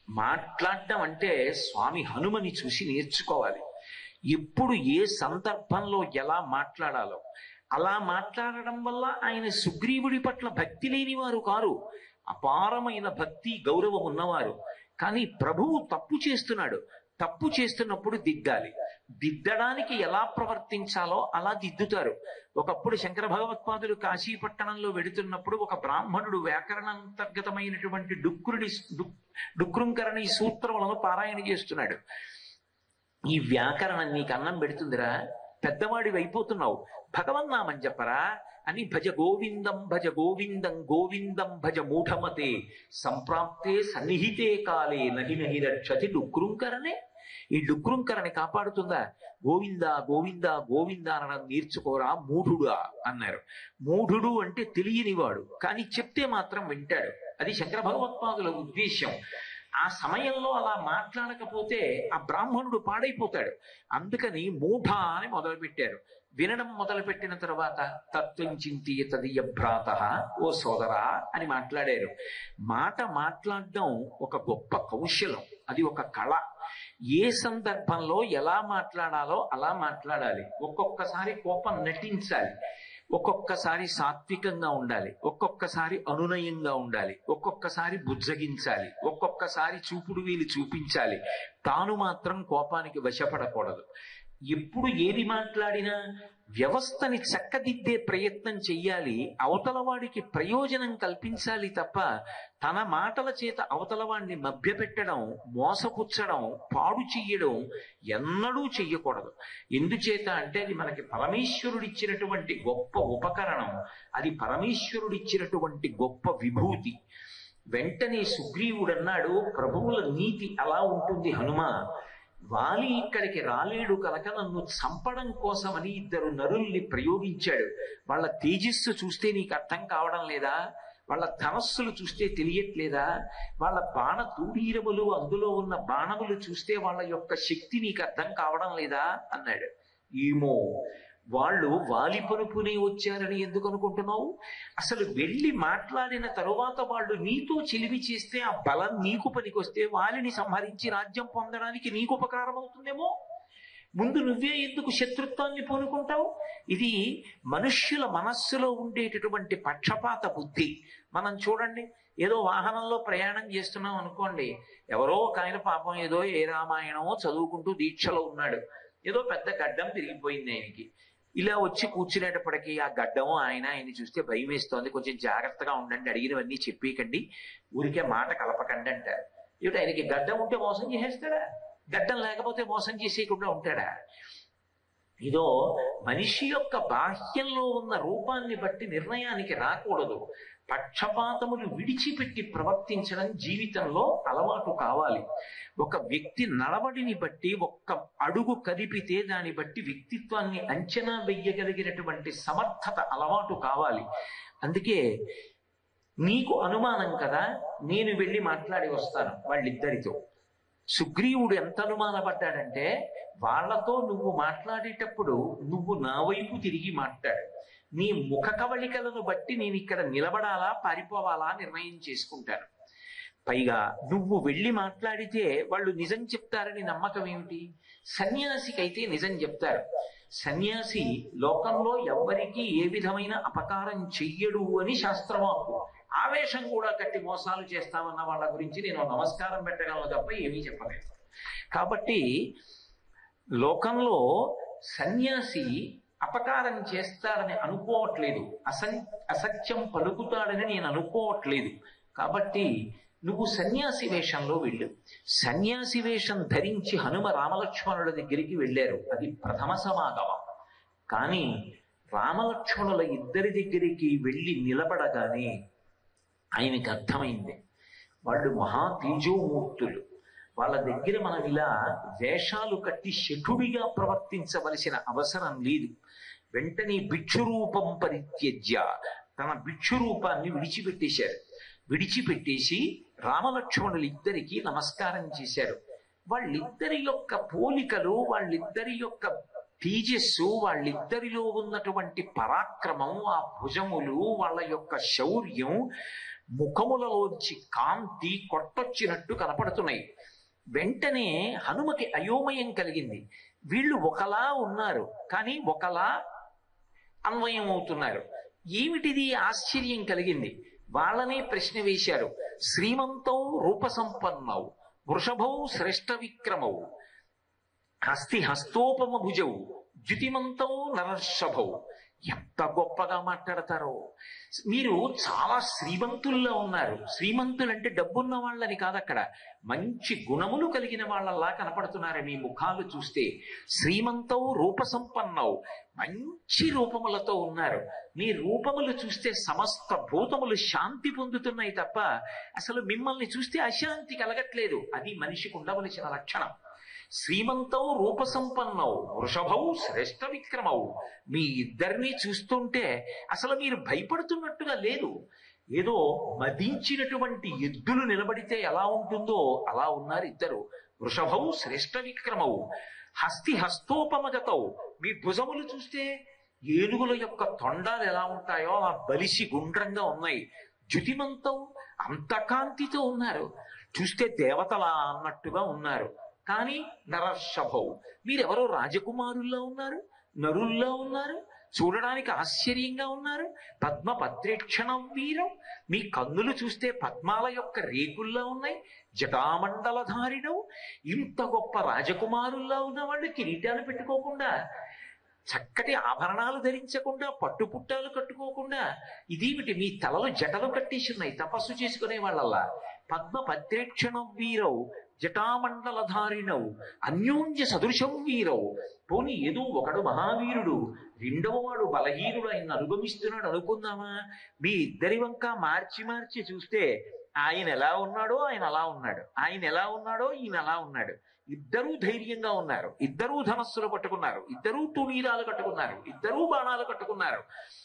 మాట్లాడడం అంటే స్వామి హనుమని చూసి నేర్చుకోవాలి ఎప్పుడు ఏ సందర్భంలో ఎలా మాట్లాడాలో అలా మాట్లాడడం వల్ల ఆయన సుగ్రీవుడి పట్ల భక్తి లేని వారు కారు అపారమైన భక్తి గౌరవం ఉన్నవారు కానీ ప్రభువు తప్పు చేస్తున్నాడు తప్పు చేస్తున్నప్పుడు దిద్దాలి దిద్దడానికి ఎలా ప్రవర్తించాలో అలా దిద్దుతారు ఒకప్పుడు శంకర భగవత్పాదులు కాశీపట్టణంలో వెడుతున్నప్పుడు ఒక బ్రాహ్మణుడు వ్యాకరణాంతర్గతమైనటువంటి డుక్రుడి డుక్- డుక్రుంకరణి సూత్రములను పారాయణ చేస్తున్నాడు ఈ వ్యాకరణం నీకు అన్నం పెడుతుందిరా పెద్దవాడి అయిపోతున్నావు భగవన్నామం చెప్పరా అని భజ గోవిందం భజ గోవిందం గోవిందం భజ మూఢమతే సంప్రాప్తే సన్నిహితే కాలే నహి నహి రక్షతి డుక్రుంకరణే ఈ డుక్రుంకరని కాపాడుతుందా గోవిందా గోవిందా గోవిందా అనడం నేర్చుకోరా మూఢుడా అన్నారు మూఢుడు అంటే తెలియనివాడు కానీ చెప్తే మాత్రం వింటాడు అది శంకర భగవత్పాదుల ఉద్దేశ్యం ఆ సమయంలో అలా మాట్లాడకపోతే ఆ బ్రాహ్మణుడు పాడైపోతాడు అందుకని మూఢ అని మొదలుపెట్టారు వినడం మొదలుపెట్టిన తర్వాత తత్వం చింతియ తదియ భ్రాత ఓ సోదరా అని మాట్లాడారు మాట మాట్లాడడం ఒక గొప్ప కౌశలం అది ఒక కళ ఏ సందర్భంలో ఎలా మాట్లాడాలో అలా మాట్లాడాలి ఒక్కొక్కసారి కోపం నటించాలి ఒక్కొక్కసారి సాత్వికంగా ఉండాలి ఒక్కొక్కసారి అనునయంగా ఉండాలి ఒక్కొక్కసారి బుజ్జగించాలి ఒక్కొక్కసారి చూపుడు వీలు చూపించాలి తాను మాత్రం కోపానికి వశపడకూడదు ఎప్పుడు ఏది మాట్లాడినా వ్యవస్థని చక్కదిద్దే ప్రయత్నం చెయ్యాలి అవతల వాడికి ప్రయోజనం కల్పించాలి తప్ప తన మాటల చేత అవతల వాడిని మభ్యపెట్టడం మోసపుచ్చడం పాడు చెయ్యడం ఎన్నడూ చెయ్యకూడదు ఎందుచేత అంటే అది మనకి పరమేశ్వరుడిచ్చినటువంటి గొప్ప ఉపకరణం అది పరమేశ్వరుడిచ్చినటువంటి గొప్ప విభూతి వెంటనే సుగ్రీవుడు అన్నాడు ప్రభువుల నీతి అలా ఉంటుంది హనుమ వాలి ఇక్కడికి రాలేడు కనుక నన్ను చంపడం కోసమని ఇద్దరు నరుల్ని ప్రయోగించాడు వాళ్ళ తేజస్సు చూస్తే నీకు అర్థం కావడం లేదా వాళ్ళ ధనస్సులు చూస్తే తెలియట్లేదా వాళ్ళ బాణ తూడీరములు అందులో ఉన్న బాణములు చూస్తే వాళ్ళ యొక్క శక్తి నీకు అర్థం కావడం లేదా అన్నాడు ఏమో వాళ్ళు వాలి పనుపునే వచ్చారని ఎందుకు అనుకుంటున్నావు అసలు వెళ్ళి మాట్లాడిన తరువాత వాళ్ళు నీతో చెలిమి చేస్తే ఆ బలం నీకు పనికొస్తే వాలిని సంహరించి రాజ్యం పొందడానికి నీకు ఉపకారం అవుతుందేమో ముందు నువ్వే ఎందుకు శత్రుత్వాన్ని పూనుకుంటావు ఇది మనుష్యుల మనస్సులో ఉండేటటువంటి పక్షపాత బుద్ధి మనం చూడండి ఏదో వాహనంలో ప్రయాణం చేస్తున్నాం అనుకోండి ఎవరో ఒక ఆయన పాపం ఏదో ఏ రామాయణమో చదువుకుంటూ దీక్షలో ఉన్నాడు ఏదో పెద్ద గడ్డం పెరిగిపోయింది ఆయనకి ఇలా వచ్చి కూర్చునేటప్పటికీ ఆ గడ్డము ఆయన ఆయన్ని చూస్తే భయం వేస్తోంది కొంచెం జాగ్రత్తగా ఉండండి అడిగినవన్నీ చెప్పేయకండి ఊరికే మాట కలపకండి అంటారు ఏమిటి ఆయనకి గడ్డం ఉంటే మోసం చేసేస్తాడా గడ్డం లేకపోతే మోసం చేసేయకుండా ఉంటాడా ఇదో మనిషి యొక్క బాహ్యంలో ఉన్న రూపాన్ని బట్టి నిర్ణయానికి రాకూడదు పక్షపాతములు విడిచిపెట్టి ప్రవర్తించడం జీవితంలో అలవాటు కావాలి ఒక వ్యక్తి నడవడిని బట్టి ఒక్క అడుగు కదిపితే దాన్ని బట్టి వ్యక్తిత్వాన్ని అంచనా వెయ్యగలిగినటువంటి సమర్థత అలవాటు కావాలి అందుకే నీకు అనుమానం కదా నేను వెళ్ళి మాట్లాడి వస్తాను వాళ్ళిద్దరితో సుగ్రీవుడు ఎంత అనుమానపడ్డాడంటే వాళ్ళతో నువ్వు మాట్లాడేటప్పుడు నువ్వు నా వైపు తిరిగి మాట్లాడు నీ ముఖ కవళికలను బట్టి నేను ఇక్కడ నిలబడాలా పారిపోవాలా నిర్ణయం చేసుకుంటాను పైగా నువ్వు వెళ్ళి మాట్లాడితే వాళ్ళు నిజం చెప్తారని నమ్మకం ఏమిటి సన్యాసికైతే నిజం చెప్తారు సన్యాసి లోకంలో ఎవ్వరికీ ఏ విధమైన అపకారం చెయ్యడు అని శాస్త్రవాకు ఆవేశం కూడా కట్టి మోసాలు చేస్తామన్న వాళ్ళ గురించి నేను నమస్కారం పెట్టగలను తప్ప ఏమీ చెప్పలేదు కాబట్టి లోకంలో సన్యాసి అపకారం చేస్తాడని అనుకోవట్లేదు అసన్ అసత్యం పలుకుతాడని నేను అనుకోవట్లేదు కాబట్టి నువ్వు సన్యాసి వేషంలో వెళ్ళు సన్యాసి వేషం ధరించి హనుమ రామలక్ష్మణుల దగ్గరికి వెళ్ళారు అది ప్రథమ సమాగమం కానీ రామలక్ష్మణుల ఇద్దరి దగ్గరికి వెళ్ళి నిలబడగానే ఆయనకి అర్థమైంది వాళ్ళు మహా తేజోమూర్తులు వాళ్ళ దగ్గర మనం ఇలా వేషాలు కట్టి శఠుడిగా ప్రవర్తించవలసిన అవసరం లేదు వెంటనే భిక్షు రూపం పరిత్యజ్య తన భిక్షు రూపాన్ని విడిచిపెట్టేశారు విడిచిపెట్టేసి రామలక్ష్మణులు ఇద్దరికి నమస్కారం చేశారు వాళ్ళిద్దరి యొక్క పోలికలు వాళ్ళిద్దరి యొక్క తేజస్సు వాళ్ళిద్దరిలో ఉన్నటువంటి పరాక్రమం ఆ భుజములు వాళ్ళ యొక్క శౌర్యం ముఖములలోంచి కాంతి కొట్టొచ్చినట్టు కనపడుతున్నాయి వెంటనే హనుమకి అయోమయం కలిగింది వీళ్ళు ఒకలా ఉన్నారు కానీ ఒకలా అన్వయం అవుతున్నారు ఏమిటిది ఆశ్చర్యం కలిగింది వాళ్ళనే ప్రశ్న వేశారు శ్రీమంతం రూపసంపన్నౌ వృషభౌ శ్రేష్ఠ విక్రమౌ హస్తి హస్తోపమ భుజౌ ద్యుతిమంతం నరర్షభౌ ఎంత గొప్పగా మాట్లాడతారో మీరు చాలా శ్రీమంతుల్లో ఉన్నారు శ్రీమంతులు అంటే డబ్బున్న వాళ్ళని కాదు అక్కడ మంచి గుణములు కలిగిన వాళ్ళలా కనపడుతున్నారు మీ ముఖాలు చూస్తే శ్రీమంతం రూపసంపన్నవు మంచి రూపములతో ఉన్నారు మీ రూపములు చూస్తే సమస్త భూతములు శాంతి పొందుతున్నాయి తప్ప అసలు మిమ్మల్ని చూస్తే అశాంతి కలగట్లేదు అది మనిషికి ఉండవలసిన లక్షణం శ్రీమంతం రూపసంపన్నవు వృషభౌ శ్రేష్ఠ విక్రమవు మీ ఇద్దరిని చూస్తుంటే అసలు మీరు భయపడుతున్నట్టుగా లేదు ఏదో మదించినటువంటి ఎద్దులు నిలబడితే ఎలా ఉంటుందో అలా ఉన్నారు ఇద్దరు వృషభౌ శ్రేష్ఠ విక్రమవు హస్తి హస్తోపమగతవు మీ భుజములు చూస్తే ఏనుగుల యొక్క తొండాలు ఎలా ఉంటాయో ఆ బలిసి గుండ్రంగా ఉన్నాయి జ్యుతిమంతం అంత కాంతితో ఉన్నారు చూస్తే దేవతలా అన్నట్టుగా ఉన్నారు కానీ నరర్షభౌ మీరెవరో రాజకుమారుల్లో ఉన్నారు నరుల్లో ఉన్నారు చూడడానికి ఆశ్చర్యంగా ఉన్నారు పద్మ పత్రేక్షణం వీరం మీ కన్నులు చూస్తే పద్మాల యొక్క రేకుల్లో ఉన్నాయి జటామండలధారిణవు ఇంత గొప్ప రాజకుమారుల్లో ఉన్న వాళ్ళు కిరీటాలు పెట్టుకోకుండా చక్కటి ఆభరణాలు ధరించకుండా పట్టుపుట్టాలు కట్టుకోకుండా ఇదేమిటి మీ తలలు జటలు కట్టేసి ఉన్నాయి తపస్సు చేసుకునే వాళ్ళల్లా పద్మ పత్రేక్షణం వీరవు జటామండలధారిణవు అన్యోన్య సదృశం వీరవు పోనీ ఏదో ఒకడు మహావీరుడు రెండవ వాడు బలహీనుడు ఆయన అనుగమిస్తున్నాడు అనుకుందామా మీ ఇద్దరి వంక మార్చి మార్చి చూస్తే ఆయన ఎలా ఉన్నాడో ఆయన అలా ఉన్నాడు ఆయన ఎలా ఉన్నాడో ఈయన అలా ఉన్నాడు ఇద్దరూ ధైర్యంగా ఉన్నారు ఇద్దరూ ధనస్సులు పట్టుకున్నారు ఇద్దరూ తుణీరాలు కట్టుకున్నారు ఇద్దరూ బాణాలు కట్టుకున్నారు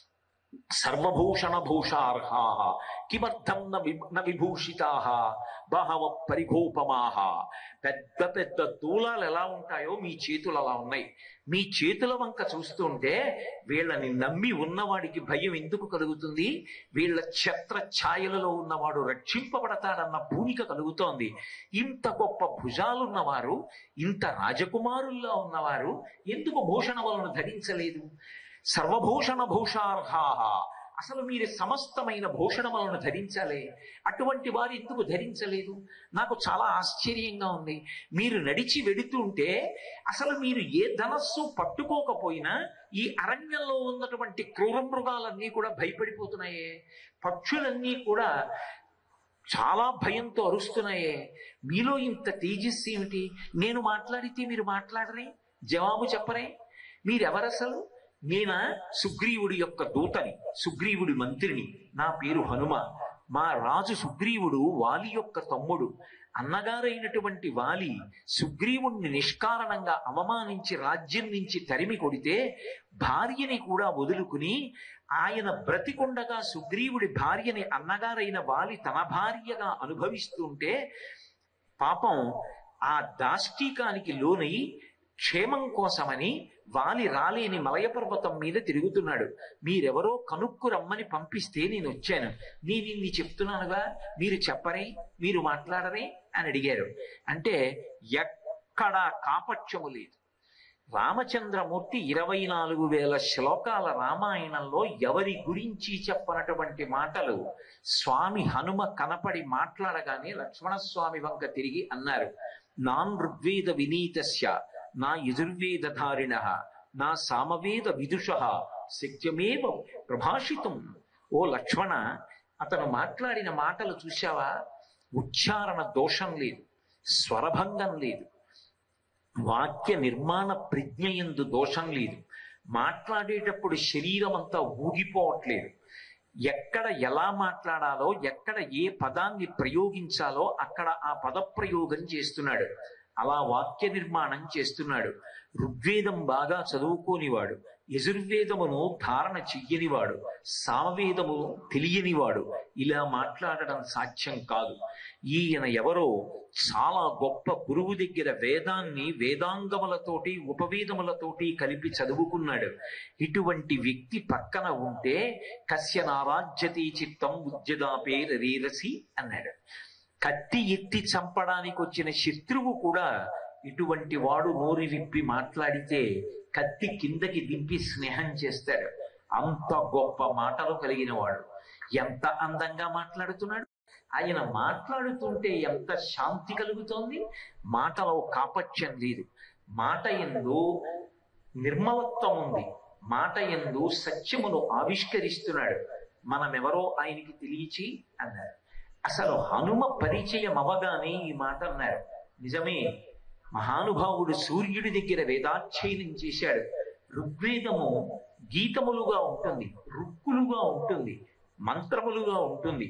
సర్వభూషణ భూషార్హా కిమర్థం న వి- న విభూషితా బహవ పరిఘోపమాహ పెద్ద పెద్ద దూలాలు ఎలా ఉంటాయో మీ చేతులు అలా ఉన్నాయి మీ చేతుల వంక చూస్తుంటే వీళ్ళని నమ్మి ఉన్నవాడికి భయం ఎందుకు కలుగుతుంది వీళ్ళ ఛత్ర ఛాయలలో ఉన్నవాడు రక్షింపబడతాడన్న పూనిక కలుగుతోంది ఇంత గొప్ప భుజాలున్నవారు ఇంత రాజకుమారుల్లో ఉన్నవారు ఎందుకు భూషణములను ధరించలేదు సర్వభూషణ భూషార్హా అసలు మీరు సమస్తమైన భూషణములను ధరించాలి అటువంటి వారు ఎందుకు ధరించలేదు నాకు చాలా ఆశ్చర్యంగా ఉంది మీరు నడిచి వెడుతుంటే అసలు మీరు ఏ ధనస్సు పట్టుకోకపోయినా ఈ అరణ్యంలో ఉన్నటువంటి క్రూర మృగాలన్నీ కూడా భయపడిపోతున్నాయే పక్షులన్నీ కూడా చాలా భయంతో అరుస్తున్నాయే మీలో ఇంత తేజస్సు ఏమిటి నేను మాట్లాడితే మీరు మాట్లాడరే జవాబు చెప్పరే మీరెవరసలు నేనా సుగ్రీవుడి యొక్క దూతని సుగ్రీవుడి మంత్రిని నా పేరు హనుమ మా రాజు సుగ్రీవుడు వాలి యొక్క తమ్ముడు అన్నగారైనటువంటి వాలి సుగ్రీవుణ్ణి నిష్కారణంగా అవమానించి రాజ్యం నుంచి తరిమి కొడితే భార్యని కూడా వదులుకుని ఆయన బ్రతికుండగా సుగ్రీవుడి భార్యని అన్నగారైన వాలి తన భార్యగా అనుభవిస్తుంటే పాపం ఆ దాష్టీకానికి లోనై క్షేమం కోసమని వాలి రాలేని మలయ పర్వతం మీద తిరుగుతున్నాడు మీరెవరో కనుక్కు రమ్మని పంపిస్తే నేను వచ్చాను నేను ఇన్ని చెప్తున్నానుగా మీరు చెప్పరే మీరు మాట్లాడరే అని అడిగారు అంటే ఎక్కడా కాపక్షము లేదు రామచంద్రమూర్తి ఇరవై నాలుగు వేల శ్లోకాల రామాయణంలో ఎవరి గురించి చెప్పనటువంటి మాటలు స్వామి హనుమ కనపడి మాట్లాడగానే లక్ష్మణస్వామి వంక తిరిగి అన్నారు నాన్ ఋగ్వేద వినీతస్య నా యజుర్వేదధారిణ నా సామవేద విదుష శక్యమేవ ప్రభాషితం ఓ లక్ష్మణ అతను మాట్లాడిన మాటలు చూశావా ఉచ్చారణ దోషం లేదు స్వరభంగం లేదు వాక్య నిర్మాణ ప్రజ్ఞ ఎందు దోషం లేదు మాట్లాడేటప్పుడు శరీరం అంతా ఊగిపోవట్లేదు ఎక్కడ ఎలా మాట్లాడాలో ఎక్కడ ఏ పదాన్ని ప్రయోగించాలో అక్కడ ఆ పద ప్రయోగం చేస్తున్నాడు అలా వాక్య నిర్మాణం చేస్తున్నాడు ఋగ్వేదం బాగా చదువుకోనివాడు యజుర్వేదమును ధారణ చెయ్యనివాడు సామవేదము తెలియనివాడు ఇలా మాట్లాడడం సాధ్యం కాదు ఈయన ఎవరో చాలా గొప్ప గురువు దగ్గర వేదాన్ని వేదాంగములతోటి ఉపవేదములతోటి కలిపి చదువుకున్నాడు ఇటువంటి వ్యక్తి పక్కన ఉంటే కస్య నారాజ్యతి చిత్తం ఉద్యదాపే రీరసి అన్నాడు కత్తి ఎత్తి చంపడానికి వచ్చిన శత్రువు కూడా ఇటువంటి వాడు నోరి విప్పి మాట్లాడితే కత్తి కిందకి దింపి స్నేహం చేస్తాడు అంత గొప్ప మాటలు కలిగిన వాడు ఎంత అందంగా మాట్లాడుతున్నాడు ఆయన మాట్లాడుతుంటే ఎంత శాంతి కలుగుతోంది మాటలో కాపట్యం లేదు మాట ఎందు నిర్మలత్వం ఉంది మాట ఎందు సత్యమును ఆవిష్కరిస్తున్నాడు మనమెవరో ఆయనకి తెలియచి అన్నారు అసలు హనుమ పరిచయం అవగానే ఈ మాట అన్నారు నిజమే మహానుభావుడు సూర్యుడి దగ్గర వేదాధ్యయనం చేశాడు ఋగ్వేదము గీతములుగా ఉంటుంది రుక్కులుగా ఉంటుంది మంత్రములుగా ఉంటుంది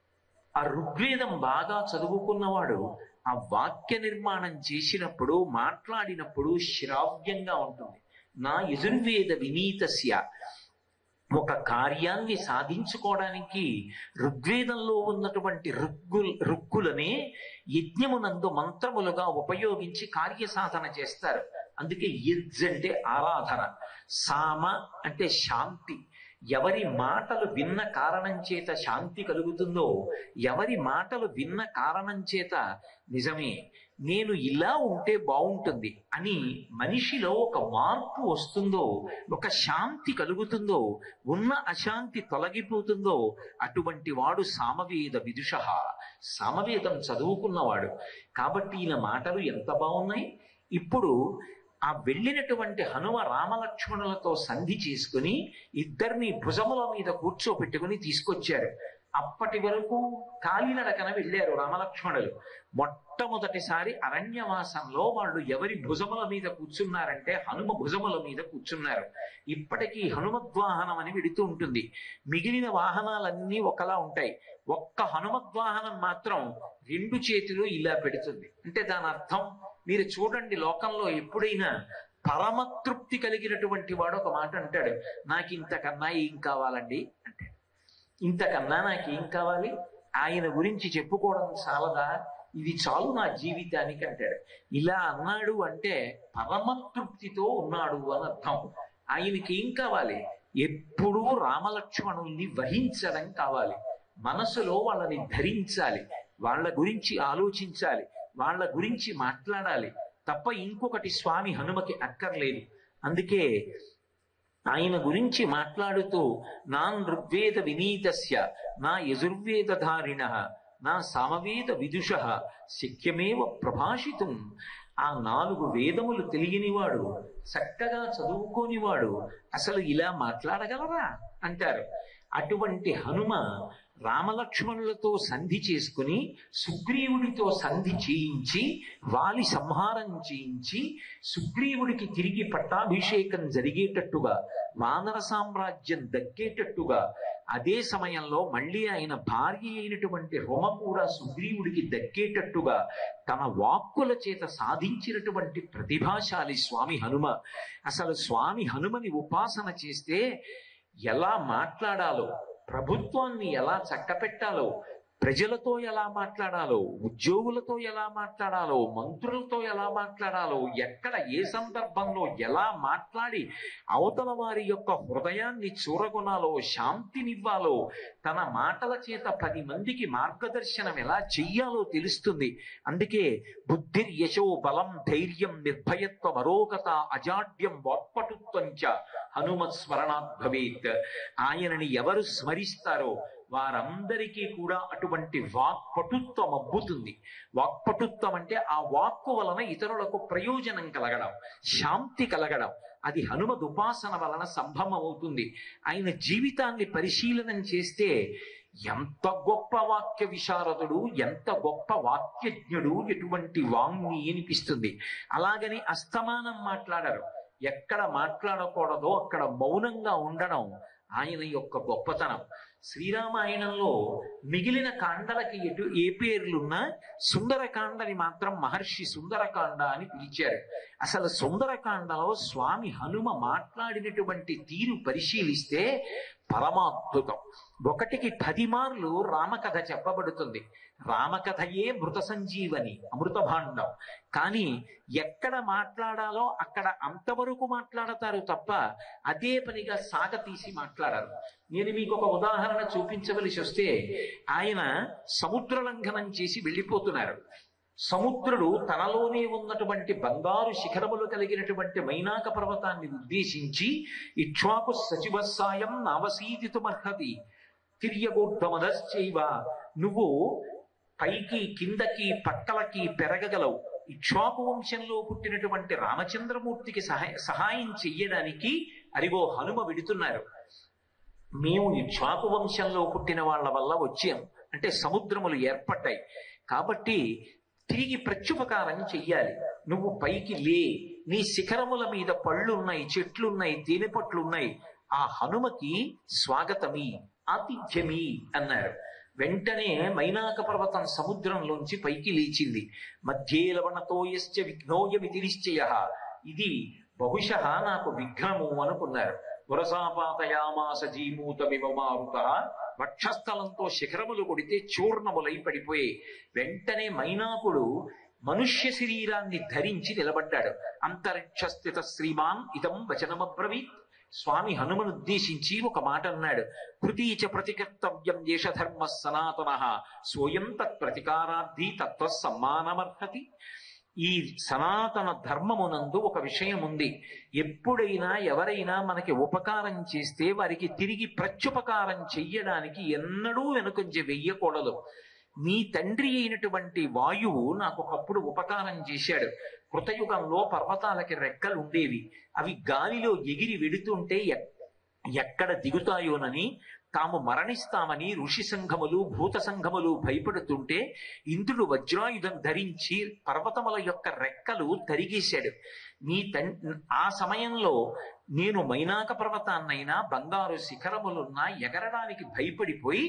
ఆ ఋగ్వేదం బాగా చదువుకున్నవాడు ఆ వాక్య నిర్మాణం చేసినప్పుడు మాట్లాడినప్పుడు శ్రావ్యంగా ఉంటుంది నా యజుర్వేద వినీతస్య ఒక కార్యాన్ని సాధించుకోవడానికి ఋగ్వేదంలో ఉన్నటువంటి రుగ్గు రుక్కులనే యజ్ఞమునందు మంత్రములుగా ఉపయోగించి కార్యసాధన చేస్తారు అందుకే యజ్ అంటే ఆరాధన సామ అంటే శాంతి ఎవరి మాటలు విన్న కారణం చేత శాంతి కలుగుతుందో ఎవరి మాటలు విన్న కారణం చేత నిజమే నేను ఇలా ఉంటే బాగుంటుంది అని మనిషిలో ఒక మార్పు వస్తుందో ఒక శాంతి కలుగుతుందో ఉన్న అశాంతి తొలగిపోతుందో అటువంటి వాడు సామవేద విదుష సామవేదం చదువుకున్నవాడు కాబట్టి ఈయన మాటలు ఎంత బాగున్నాయి ఇప్పుడు ఆ వెళ్ళినటువంటి హనుమ రామలక్ష్మణులతో సంధి చేసుకుని ఇద్దరిని భుజముల మీద కూర్చోపెట్టుకుని తీసుకొచ్చారు అప్పటి వరకు కాలినడకన వెళ్ళారు రామలక్ష్మణులు మొట్టమొదటిసారి అరణ్యవాసంలో వాళ్ళు ఎవరి భుజముల మీద కూర్చున్నారంటే హనుమ భుజముల మీద కూర్చున్నారు ఇప్పటికీ హనుమద్వాహనం అని వెడుతూ ఉంటుంది మిగిలిన వాహనాలన్నీ ఒకలా ఉంటాయి ఒక్క హనుమద్వాహనం మాత్రం రెండు చేతులు ఇలా పెడుతుంది అంటే దాని అర్థం మీరు చూడండి లోకంలో ఎప్పుడైనా పరమతృప్తి కలిగినటువంటి వాడు ఒక మాట అంటాడు నాకు ఇంతకన్నా ఏం కావాలండి అంటాడు ఇంతకన్నా నాకేం కావాలి ఆయన గురించి చెప్పుకోవడం చాలదా ఇది చాలు నా జీవితానికి అంటాడు ఇలా అన్నాడు అంటే పరమతృప్తితో ఉన్నాడు అని అర్థం ఆయనకి ఏం కావాలి ఎప్పుడూ రామలక్ష్మణుల్ని వహించడం కావాలి మనసులో వాళ్ళని ధరించాలి వాళ్ళ గురించి ఆలోచించాలి వాళ్ళ గురించి మాట్లాడాలి తప్ప ఇంకొకటి స్వామి హనుమకి అక్కర్లేదు అందుకే ఆయన గురించి మాట్లాడుతూ నాన్ ఋగ్వేద వినీతస్య నా యజుర్వేదధారిణ నా సామవేద విదుష శక్యమేవ ప్రభాషితం ఆ నాలుగు వేదములు తెలియనివాడు చక్కగా చదువుకోనివాడు అసలు ఇలా మాట్లాడగలరా అంటారు అటువంటి హనుమ రామలక్ష్మణులతో సంధి చేసుకుని సుగ్రీవుడితో సంధి చేయించి వాలి సంహారం చేయించి సుగ్రీవుడికి తిరిగి పట్టాభిషేకం జరిగేటట్టుగా వానర సామ్రాజ్యం దక్కేటట్టుగా అదే సమయంలో మళ్ళీ ఆయన భార్య అయినటువంటి రొమ కూడా సుగ్రీవుడికి దక్కేటట్టుగా తన వాక్కుల చేత సాధించినటువంటి ప్రతిభాశాలి స్వామి హనుమ అసలు స్వామి హనుమని ఉపాసన చేస్తే ఎలా మాట్లాడాలో ప్రభుత్వాన్ని ఎలా చక్కపెట్టాలో ప్రజలతో ఎలా మాట్లాడాలో ఉద్యోగులతో ఎలా మాట్లాడాలో మంత్రులతో ఎలా మాట్లాడాలో ఎక్కడ ఏ సందర్భంలో ఎలా మాట్లాడి అవతల వారి యొక్క హృదయాన్ని చూరగొనాలో శాంతినివ్వాలో తన మాటల చేత పది మందికి మార్గదర్శనం ఎలా చెయ్యాలో తెలుస్తుంది అందుకే బుద్ధిర్ యశో బలం ధైర్యం నిర్భయత్వం అరోగత అజాడ్యం వాక్పటుత్వం చ హనుమత్ స్మరణాత్ భవేత్ ఆయనని ఎవరు స్మరిస్తారో వారందరికీ కూడా అటువంటి వాక్పటుత్వం అబ్బుతుంది వాక్పటుత్వం అంటే ఆ వాక్కు వలన ఇతరులకు ప్రయోజనం కలగడం శాంతి కలగడం అది హనుమద్ ఉపాసన వలన సంభవం అవుతుంది ఆయన జీవితాన్ని పరిశీలనం చేస్తే ఎంత గొప్ప వాక్య విశారదుడు ఎంత గొప్ప వాక్యజ్ఞుడు ఎటువంటి వాంగ్ని అనిపిస్తుంది అలాగని అస్తమానం మాట్లాడరు ఎక్కడ మాట్లాడకూడదో అక్కడ మౌనంగా ఉండడం ఆయన యొక్క గొప్పతనం శ్రీరామాయణంలో మిగిలిన కాండలకి ఎటు ఏ పేర్లున్నా సుందరకాండని మాత్రం మహర్షి సుందరకాండ అని పిలిచారు అసలు సుందరకాండలో స్వామి హనుమ మాట్లాడినటువంటి తీరు పరిశీలిస్తే పరమాద్భుతం ఒకటికి పది మార్లు రామకథ చెప్పబడుతుంది రామకథయే మృత సంజీవని అమృత భాండం కానీ ఎక్కడ మాట్లాడాలో అక్కడ అంతవరకు మాట్లాడతారు తప్ప అదే పనిగా సాగ తీసి మాట్లాడారు నేను మీకు ఒక ఉదాహరణ చూపించవలసి వస్తే ఆయన సముద్ర లంఘనం చేసి వెళ్ళిపోతున్నారు సముద్రుడు తనలోనే ఉన్నటువంటి బంగారు శిఖరములు కలిగినటువంటి మైనాక పర్వతాన్ని ఉద్దేశించి ఇక్ష్వాకు సచివ సాయం నావసీదితుమర్హతి తిరియగోడ్డమదశ్చైవ నువ్వు పైకి కిందకి పక్కలకి పెరగగలవు ఇక్ష్వాకు వంశంలో పుట్టినటువంటి రామచంద్రమూర్తికి సహాయ సహాయం చెయ్యడానికి అరిగో హనుమ విడుతున్నారు మేము ఇక్ష్వాకు వంశంలో పుట్టిన వాళ్ళ వల్ల వచ్చాం అంటే సముద్రములు ఏర్పడ్డాయి కాబట్టి తిరిగి ప్రత్యుపకారం చెయ్యాలి నువ్వు పైకి లే నీ శిఖరముల మీద పళ్ళున్నాయి చెట్లున్నాయి తేనె పట్లున్నాయి ఆ హనుమకి స్వాగతమి ఆతిథ్యమి అన్నారు వెంటనే మైనాక పర్వతం సముద్రంలోంచి పైకి లేచింది మధ్యే లవణతోయశ్చ విఘ్నోయమితి నిశ్చయ ఇది బహుశ నాకు విఘ్నము అనుకున్నారు వరసాపాతయామాస జీమూతమివ మారుత వక్షస్థలంతో శిఖరములు కొడితే చూర్ణములై పడిపోయి వెంటనే మైనాకుడు మనుష్య శరీరాన్ని ధరించి నిలబడ్డాడు అంతరిక్షస్థిత శ్రీమాన్ ఇదం వచనమబ్రవీత్ స్వామి హనుమను ఉద్దేశించి ఒక మాట అన్నాడు కృతీచ ప్రతికర్తవ్యం దేశధర్మ సనాతన స్వయం తత్ ప్రతికారార్థి తత్వ సమ్మానమర్హతి ఈ సనాతన ధర్మమునందు ఒక విషయం ఉంది ఎప్పుడైనా ఎవరైనా మనకి ఉపకారం చేస్తే వారికి తిరిగి ప్రత్యుపకారం చెయ్యడానికి ఎన్నడూ వెనుకంజ వెయ్యకూడదు నీ తండ్రి అయినటువంటి వాయువు నాకు ఒకప్పుడు ఉపకారం చేశాడు కృతయుగంలో పర్వతాలకి రెక్కలు ఉండేవి అవి గాలిలో ఎగిరి వెడుతుంటే ఎక్- ఎక్కడ దిగుతాయోనని తాము మరణిస్తామని ఋషి సంఘములు భూత సంఘములు భయపడుతుంటే ఇంద్రుడు వజ్రాయుధం ధరించి పర్వతముల యొక్క రెక్కలు తరిగేశాడు నీ తన్ ఆ సమయంలో నేను మైనాక పర్వతాన్నైనా బంగారు శిఖరములున్నా ఎగరడానికి భయపడిపోయి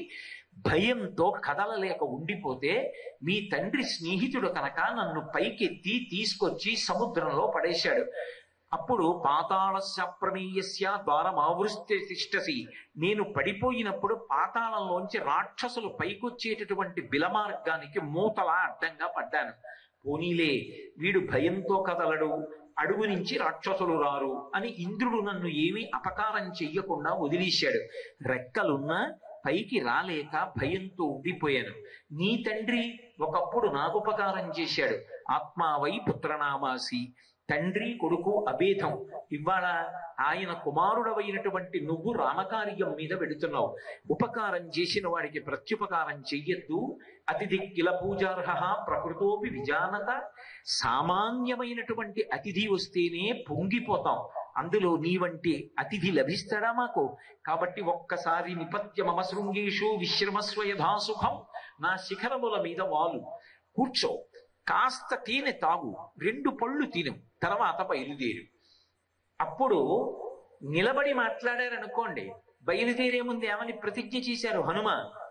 భయంతో కదలలేక ఉండిపోతే మీ తండ్రి స్నేహితుడు కనుక నన్ను పైకెత్తి తీసుకొచ్చి సముద్రంలో పడేశాడు అప్పుడు పాతాళస్య ప్రమేయస్య ద్వారమావృస్తే తిష్టసి నేను పడిపోయినప్పుడు పాతాళంలోంచి రాక్షసులు పైకొచ్చేటటువంటి బిలమార్గానికి మూతలా అడ్డంగా పడ్డాను పోనీలే వీడు భయంతో కదలడు అడుగు నుంచి రాక్షసులు రారు అని ఇంద్రుడు నన్ను ఏమీ అపకారం చెయ్యకుండా వదిలేశాడు రెక్కలున్నా పైకి రాలేక భయంతో ఉండిపోయాను నీ తండ్రి ఒకప్పుడు నాకు ఉపకారం చేశాడు ఆత్మావై పుత్రనామాసి తండ్రి కొడుకు అభేదం ఇవాళ ఆయన కుమారుడవైనటువంటి నువ్వు రామకార్యం మీద వెడుతున్నావు ఉపకారం చేసిన వాడికి ప్రత్యుపకారం చెయ్యొద్దు అతిథి కిల పూజార్హ ప్రకృతోపి విజానత సామాన్యమైనటువంటి అతిథి వస్తేనే పొంగిపోతాం అందులో నీ వంటి అతిథి లభిస్తాడా మాకు కాబట్టి ఒక్కసారి నిపత్య మమ శృంగేషు విశ్రమస్వ యథాసుఖం నా శిఖరముల మీద వాలు కూర్చో కాస్త తేనె తాగు రెండు పళ్ళు తిను తర్వాత బయలుదేరు అప్పుడు నిలబడి మాట్లాడారనుకోండి బయలుదేరే ముందు ఏమని ప్రతిజ్ఞ చేశారు హనుమ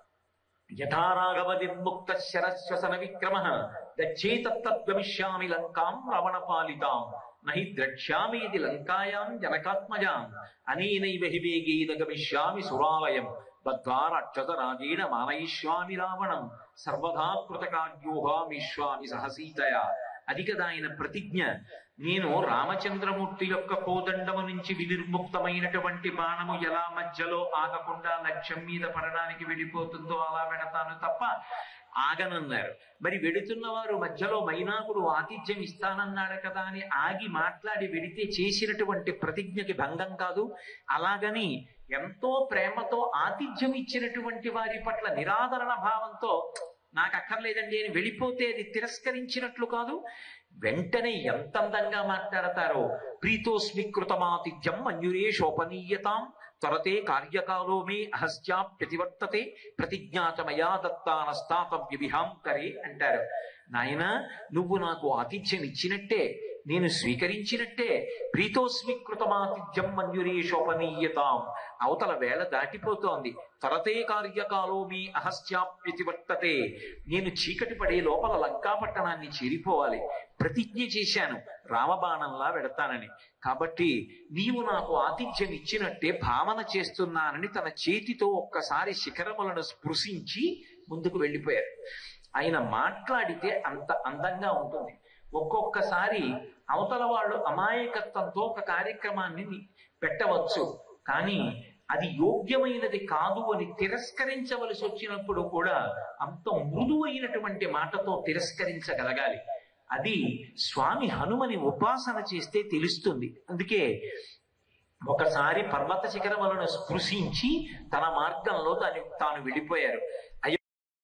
యథారాఘవ నిర్ముక్త శరశ్వసన విక్రమ గచ్చేతత్వమిష్యామి లంకాం రావణ పాలితాం నహి ద్రక్ష్యామీది లంకాయాం జనకాత్మజాం అనేనైవ హి వేగేన గమిష్యామి సురాలయం బద్ధారాక్షస రాజేణ మానయిష్యామి రావణం సర్వదా కృతకార్యోహామిష్యామి సహసీతయ అది కదా ఆయన ప్రతిజ్ఞ నేను రామచంద్రమూర్తి యొక్క కోదండము నుంచి వినిర్ముక్తమైనటువంటి బాణము ఎలా మధ్యలో ఆగకుండా లక్ష్యం మీద పడడానికి వెళ్ళిపోతుందో అలా వెడతాను తప్ప ఆగనన్నారు మరి వెడుతున్న వారు మధ్యలో మైనాకుడు ఆతిథ్యం ఇస్తానన్నాడు కదా అని ఆగి మాట్లాడి వెడితే చేసినటువంటి ప్రతిజ్ఞకి భంగం కాదు అలాగని ఎంతో ప్రేమతో ఆతిథ్యం ఇచ్చినటువంటి వారి పట్ల నిరాదరణ భావంతో నాకు అక్కర్లేదండి అని వెళ్ళిపోతే అది తిరస్కరించినట్లు కాదు వెంటనే ఎంత అందంగా మాట్లాడతారో ప్రీతోస్మి కృతమాతిథ్యం మంజురేషోపనీయతాం త్వరతే కార్యకాలో మే అహస్యా ప్రతివర్తతే ప్రతిజ్ఞాతమయా దత్తానస్తాతవ్య విహాంతరే అంటారు నాయన నువ్వు నాకు ఆతిథ్యం ఇచ్చినట్టే నేను స్వీకరించినట్టే ప్రీతోస్మి కృతమాతిథ్యం మన్యురేషోపనీయతాం అవతల వేళ దాటిపోతోంది తరతే కార్యకాలో మీ అహస్యాప్యతి వర్తతే నేను చీకటి పడే లోపల లంకాపట్టణాన్ని చేరిపోవాలి ప్రతిజ్ఞ చేశాను రామబాణంలా వెడతానని కాబట్టి నీవు నాకు ఆతిథ్యం ఇచ్చినట్టే భావన చేస్తున్నానని తన చేతితో ఒక్కసారి శిఖరములను స్పృశించి ముందుకు వెళ్ళిపోయారు ఆయన మాట్లాడితే అంత అందంగా ఉంటుంది ఒక్కొక్కసారి అవతల వాళ్ళు అమాయకత్వంతో ఒక కార్యక్రమాన్ని ని- పెట్టవచ్చు కానీ అది యోగ్యమైనది కాదు అని తిరస్కరించవలసి వచ్చినప్పుడు కూడా అంత మృదువైనటువంటి మాటతో తిరస్కరించగలగాలి అది స్వామి హనుమని ఉపాసన చేస్తే తెలుస్తుంది అందుకే ఒకసారి పర్వత శిఖరములను స్పృశించి తన మార్గంలో తాను తాను వెళ్ళిపోయారు